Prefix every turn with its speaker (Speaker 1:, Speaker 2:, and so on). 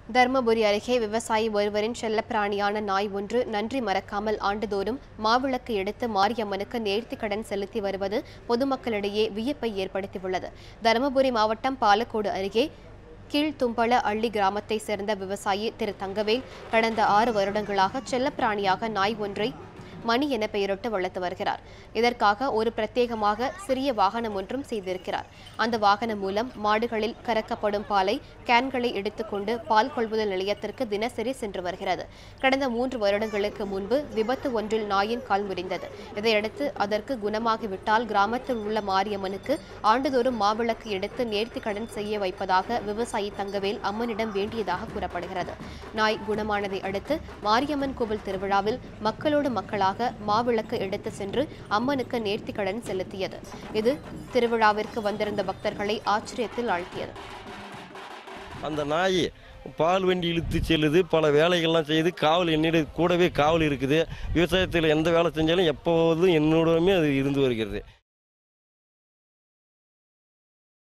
Speaker 1: தருமபுரி அருகே விவசாயி ஒருவரின் செல்லப்பிராணியான நாய் ஒன்று நன்றி மறக்காமல் ஆண்டுதோறும் மாவிளக்கு எடுத்து மாரியம்மனுக்கு நேர்த்திக் கடன் செலுத்தி வருவது பொதுமக்களிடையே வியப்பை ஏற்படுத்தியுள்ளது தருமபுரி மாவட்டம் பாலக்கோடு அருகே கீழ்தும்பள அள்ளி கிராமத்தை சேர்ந்த விவசாயி திரு தங்கவேல் கடந்த ஆறு வருடங்களாக செல்லப்பிராணியாக நாய் ஒன்றை மணி என பெயரிட்டு வளர்த்து வருகிறார் இதற்காக ஒரு பிரத்யேகமாக சிறிய வாகனம் ஒன்றும் செய்திருக்கிறார் அந்த வாகனம் மூலம் மாடுகளில் கறக்கப்படும் பாலை கேன்களை எடுத்துக்கொண்டு பால் கொள்முதல் நிலையத்திற்கு தினசரி சென்று வருகிறது கடந்த மூன்று வருடங்களுக்கு முன்பு விபத்து ஒன்றில் நாயின் கால் முறிந்தது இதையடுத்து அதற்கு குணமாகிவிட்டால் கிராமத்தில் உள்ள மாரியம்மனுக்கு ஆண்டுதோறும் மாவிளக்கு எடுத்து நேர்த்தி கடன் செய்ய வைப்பதாக விவசாயி தங்கவேல் அம்மனிடம் வேண்டியதாக கூறப்படுகிறது நாய் குணமானதை அடுத்து மாரியம்மன் கோவில் திருவிழாவில் மக்களோடு மக்களாக மாவிளக்கு எடுத்து சென்று அம்மனுக்கு நேர்த்தி கடன் செலுத்தியது இது திருவிழாவிற்கு வந்திருந்த பக்தர்களை ஆச்சரியத்தில் ஆழ்த்தியது
Speaker 2: அந்த நாய் பால் வண்டி இழுத்து செல்லுது பல வேலைகள்லாம் செய்யுது காவல் என்னிட கூடவே காவல் இருக்குது விவசாயத்தில் எந்த வேலை செஞ்சாலும் எப்போதும் என்னோடமே அது இருந்து வருகிறது